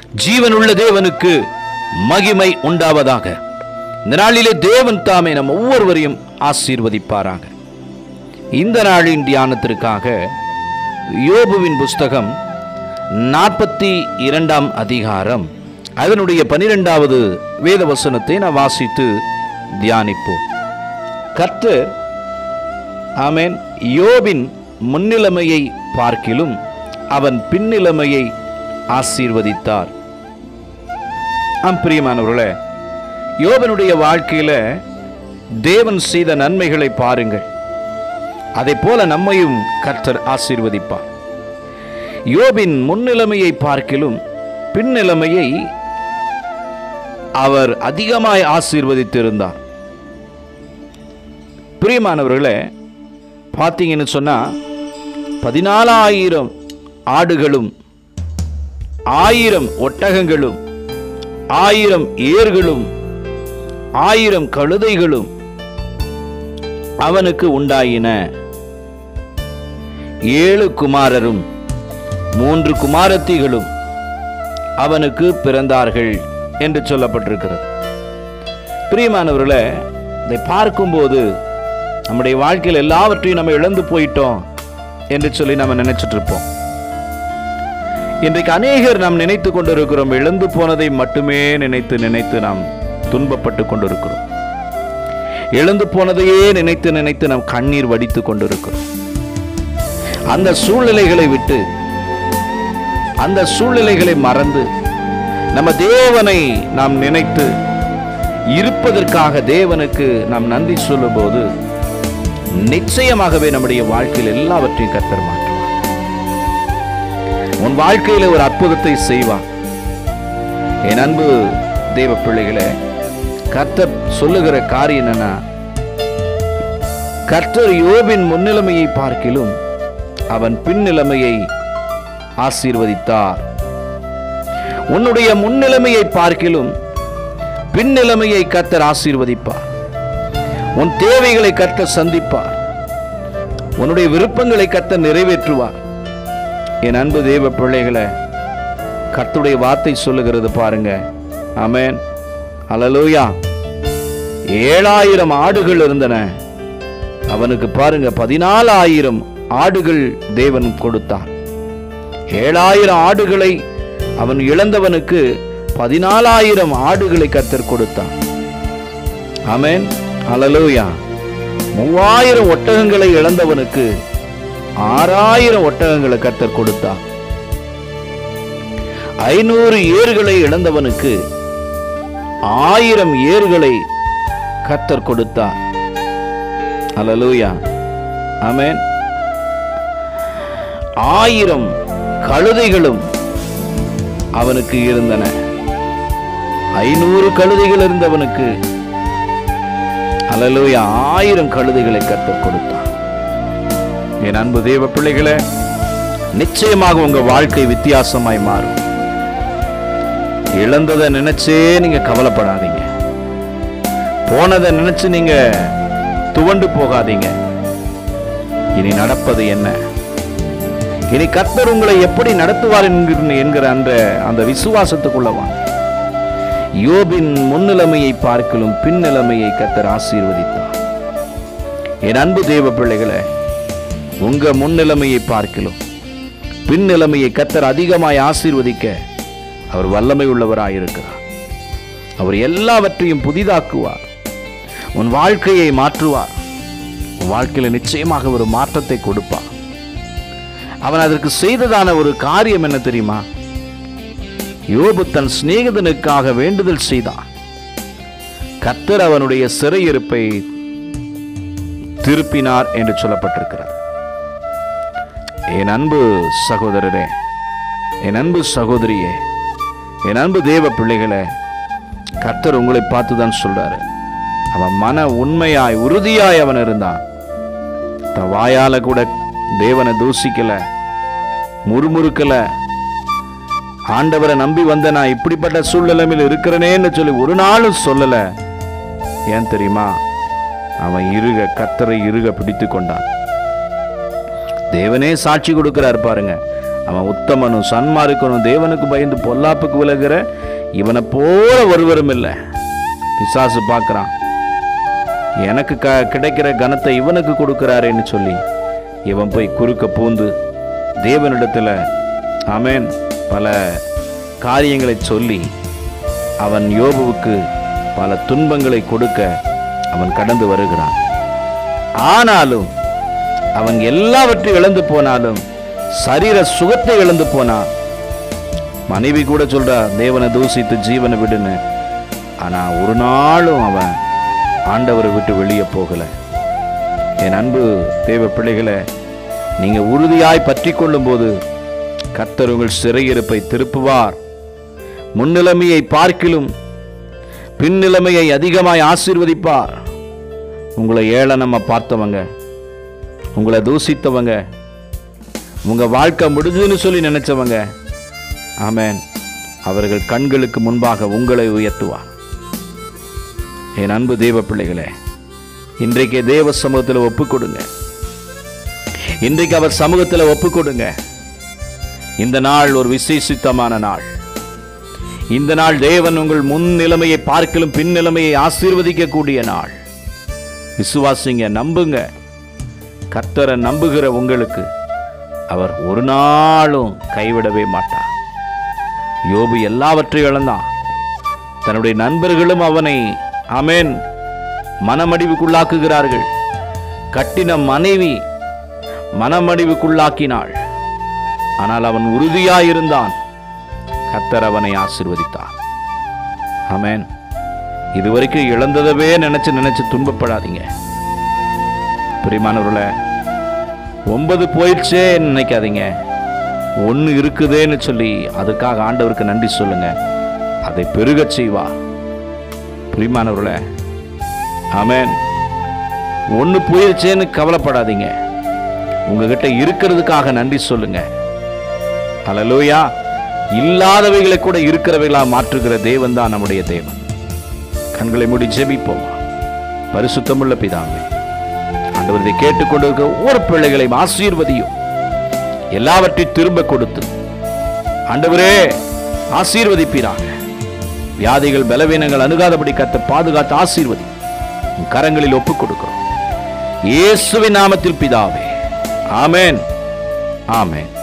ஜீவனுள்ள தேவனுக்கு மகிமை உண்டாவதாக இந்த நாளிலே தேவன் தாமே நம் ஒவ்வொருவரையும் ஆசீர்வதிப்பாராக இந்த நாளின் தியானத்திற்காக யோபுவின் புஸ்தகம் நாற்பத்தி இரண்டாம் அதிகாரம் அதனுடைய பனிரெண்டாவது வேத வசனத்தை நாம் வாசித்து தியானிப்போம் கர்த்தர் ஆமென் யோபின் முன்னிலைமையை பார்க்கிலும் அவன் பின்னிலைமையை ஆசீர்வதித்தார் ஆம் பிரியமானவர்களே யோபனுடைய வாழ்க்கையில தேவன் செய்த நன்மைகளை பாருங்கள் அதை போல நம்மையும் கர்த்தர் ஆசீர்வதிப்பார் யோபின் முன்னிலைமையை பார்க்கிலும் பின்னிலைமையை அவர் அதிகமாய் ஆசீர்வதித்திருந்தார் பிரியமானவர்களே பார்த்தீங்கன்னு சொன்னா பதினாலாயிரம் ஆடுகளும் ஆயிரம் ஒட்டகங்களும் ஆயிரம் ஏர்களும் ஆயிரம் கழுதைகளும் அவனுக்கு உண்டாயின ஏழு குமாரரும் மூன்று குமாரத்திகளும் அவனுக்கு பிறந்தார்கள் என்று சொல்லப்பட்டிருக்கிறது பிரியமானவர்களே இதை பார்க்கும்போது நம்முடைய வாழ்க்கையில் எல்லாவற்றையும் நம்ம இழந்து போயிட்டோம் என்று சொல்லி நம்ம நினைச்சிட்டு இருப்போம் இன்றைக்கு அநேகர் நாம் நினைத்து கொண்டிருக்கிறோம் இழந்து போனதை மட்டுமே நினைத்து நினைத்து நாம் துன்பப்பட்டு கொண்டிருக்கிறோம் இழந்து போனதையே நினைத்து நினைத்து நாம் கண்ணீர் வடித்து கொண்டிருக்கிறோம் அந்த சூழ்நிலைகளை விட்டு அந்த சூழ்நிலைகளை மறந்து நம்ம தேவனை நாம் நினைத்து இருப்பதற்காக தேவனுக்கு நாம் நன்றி சொல்லும்போது நிச்சயமாகவே நம்முடைய வாழ்க்கையில் எல்லாவற்றையும் கத்தர் மாற்றுவார் உன் வாழ்க்கையில ஒரு அற்புதத்தை செய்வார் என் அன்பு தேவ பிள்ளைகளே கர்த்தர் சொல்லுகிற காரியம் என்னன்னா கர்த்தர் யோபின் முன்னிலைமையை பார்க்கிலும் அவன் பின்னிலைமையை ஆசீர்வதித்தார் உன்னுடைய முன்னிலைமையை பார்க்கிலும் பின்னிலைமையை கர்த்தர் ஆசீர்வதிப்பார் உன் தேவைகளை கர்த்தர் சந்திப்பார் உன்னுடைய விருப்பங்களை கர்த்தர் நிறைவேற்றுவார் என் அன்பு தேவ பிள்ளைகளை கர்த்தருடைய வார்த்தை சொல்லுகிறது பாருங்க ஆமென் அல்லேலூயா ஏழாயிரம் ஆடுகள் இருந்தன அவனுக்கு பாருங்க பதினாலாயிரம் ஆடுகள் தேவன் கொடுத்தான் ஏழாயிரம் ஆடுகளை அவன் இழந்தவனுக்கு பதினாலாயிரம் ஆடுகளை கத்தர் கொடுத்தான் ஆமென் அல்லேலூயா மூவாயிரம் ஒட்டகங்களை இழந்தவனுக்கு ஆறாயிரம் ஒட்டகங்களை கத்தர் கொடுத்தான் ஐநூறு ஏர்களை இழந்தவனுக்கு ஆயிரம் ஏர்களை கத்தர் கொடுத்தார் அல்லேலூயா ஆமென் ஆயிரம் கழுதைகளும் அவனுக்கு இருந்தன ஐநூறு கழுதைகள் இருந்தவனுக்கு அல்லேலூயா ஆயிரம் கழுதைகளை கத்தர் கொடுத்தார் என் அன்பு தேவ பிள்ளைகளே நிச்சயமாக உங்க வாழ்க்கை வித்தியாசமாய் மாறும் இழந்ததை நினைச்சே நீங்க கவலைப்படாதீங்க போனதை நினைச்சு நீங்க துவண்டு போகாதீங்க இனி நடப்பது என்ன இனி கர்த்தர் உங்களை எப்படி நடத்துவார் என்கிற என்கிற அந்த அந்த விசுவாசத்துக்குள்ள வாங்க யோபின் முன்னிலைமையை பார்க்கலும் பின்னிலைமையை கர்த்தர் ஆசீர்வதித்தார் என் அன்பு தேவ பிள்ளைகளே உங்க முன்னிலைமையை பார்க்கலும் பின்னிலைமையை கர்த்தர் அதிகமாய் ஆசீர்வதிக்க அவர் வல்லமை உள்ளவராயிருக்கிறார் அவர் எல்லாவற்றையும் புதிதாக்குவார் உன் வாழ்க்கையை மாற்றுவார் உன் வாழ்க்கையில நிச்சயமாக ஒரு மாற்றத்தை கொடுப்பார் அவன் அதற்கு செய்ததான ஒரு காரியம் என்ன தெரியுமா யோபு தன் சிநேகிதனுக்காக வேண்டுதல் செய்தான் கர்த்தர் அவனுடைய சிறையிருப்பை திருப்பினார் என்று சொல்லப்பட்டிருக்கிறார் என் அன்பு சகோதரரே என் அன்பு சகோதரியே என் அன்பு தேவ பிள்ளைகளே கர்த்தர் உங்களை பார்த்து தான் சொல்றாரு அவன் மன உண்மையாய் உறுதியாய் அவன் இருந்தான் தன் வாயால கூட தேவனை தூசிக்கல முறுமுறுக்கல ஆண்டவரை நம்பி வந்த நான் இப்படிப்பட்ட சூழ்நிலைமையில் இருக்கிறனேன்னு சொல்லி ஒரு நாளும் சொல்லல ஏன் தெரியுமா அவன் இருக கத்தரை இருக பிடித்து கொண்டான் தேவனே சாட்சி கொடுக்கிறார் பாருங்க அவன் உத்தமனும் சன்மார்க்கனும் தேவனுக்கு பயந்து பொல்லாப்புக்கு விலகிற இவனை போல ஒருவரும் இல்லை பிசாசு பார்க்குறான் எனக்கு க கிடைக்கிற கனத்தை இவனுக்கு கொடுக்கிறாரேன்னு சொல்லி இவன் போய் குறுக்க பூந்து தேவனிடத்தில் ஆமென் பல காரியங்களை சொல்லி அவன் யோபுவுக்கு பல துன்பங்களை கொடுக்க அவன் கடந்து வருகிறான் ஆனாலும் அவன் எல்லாவற்றையும் இழந்து போனாலும் சரீர சுகத்தை இழந்து போனான் மனைவி கூட சொல்றா தேவனை தூசித்து ஜீவனை விடுன்னு ஆனா ஒரு நாளும் அவன் ஆண்டவரை விட்டு வெளியே போகல என் அன்பு தேவ பிள்ளைகளை நீங்க உறுதியாய் பற்றி கொள்ளும்போது கர்த்தர் உங்கள் சிறையிருப்பை திருப்புவார் முன்னிலைமையை பார்க்கிலும் பின்னிலைமையை அதிகமாய் ஆசீர்வதிப்பார் உங்களை ஏளனமா பார்த்தவங்க உங்களை தூசித்தவங்க உங்க வாழ்க்கை முடிஞ்சுன்னு சொல்லி நினைச்சவங்க ஆமென் அவர்கள் கண்களுக்கு முன்பாக உங்களை உயர்த்துவார் என் அன்பு தேவ பிள்ளைகளே இன்றைக்கு தேவ சமூகத்தில் ஒப்பு கொடுங்க இன்றைக்கு அவர் சமூகத்தில் ஒப்பு கொடுங்க இந்த நாள் ஒரு விசேஷித்தமான நாள் இந்த நாள் தேவன் உங்கள் முன் நிலைமையை பார்க்கலும் பின் நிலைமையை ஆசீர்வதிக்கக்கூடிய நாள் விசுவாசிங்க நம்புங்க கர்த்தரை நம்புகிற உங்களுக்கு அவர் ஒரு நாளும் கைவிடவே மாட்டார் யோபு எல்லாவற்றையும் இழந்தான் தன்னுடைய நண்பர்களும் அவனை அமேன் மனமடிவுக்குள்ளாக்குகிறார்கள் கட்டின மனைவி மனமடிவுக்குள்ளாக்கினாள் ஆனால் அவன் உறுதியாயிருந்தான் கர்த்தர் அவனை ஆசீர்வதித்தார் ஆமென் இதுவரைக்கும் இழந்ததவே நினைச்சு நினைச்சு துன்பப்படாதீங்க பிரியமானவர்களே ஒன்பது போயிடுச்சே நினைக்காதீங்க ஒன்று இருக்குதேன்னு சொல்லி அதுக்காக ஆண்டவருக்கு நன்றி சொல்லுங்க அதை பெருகச் செய்வார் பிரியமானவர்களே ஆமென் ஒன்று போயிடுச்சேன்னு கவலைப்படாதீங்க உங்ககிட்ட இருக்கிறதுக்காக நன்றி சொல்லுங்க ஹalleluya இல்லாதவைகளை கூட இருக்கிறவைகளா மாற்றுகிற தேவன் தான் நம்முடைய தேவன் கண்களை மூடி ஜெபிப்போம் பரிசுத்தமுள்ள பிதாவே ஆண்டவர் இதை கேட்டுக்கொண்டிருக்க ஒவ்வொரு பிள்ளைகளையும் ஆசீர்வதியும் எல்லாவற்றையும் திரும்ப கொடுத்து ஆண்டவரே ஆசீர்வதிப்பீராக வியாதிகள் பலவீனங்கள் அணுகாதபடி கத்த பாதுகாத்து ஆசீர்வதி உன் கரங்களில் ஒப்புக் கொடுக்கிறோம் இயேசுவின் நாமத்தில் பிதாவே ஆமென் ஆமென்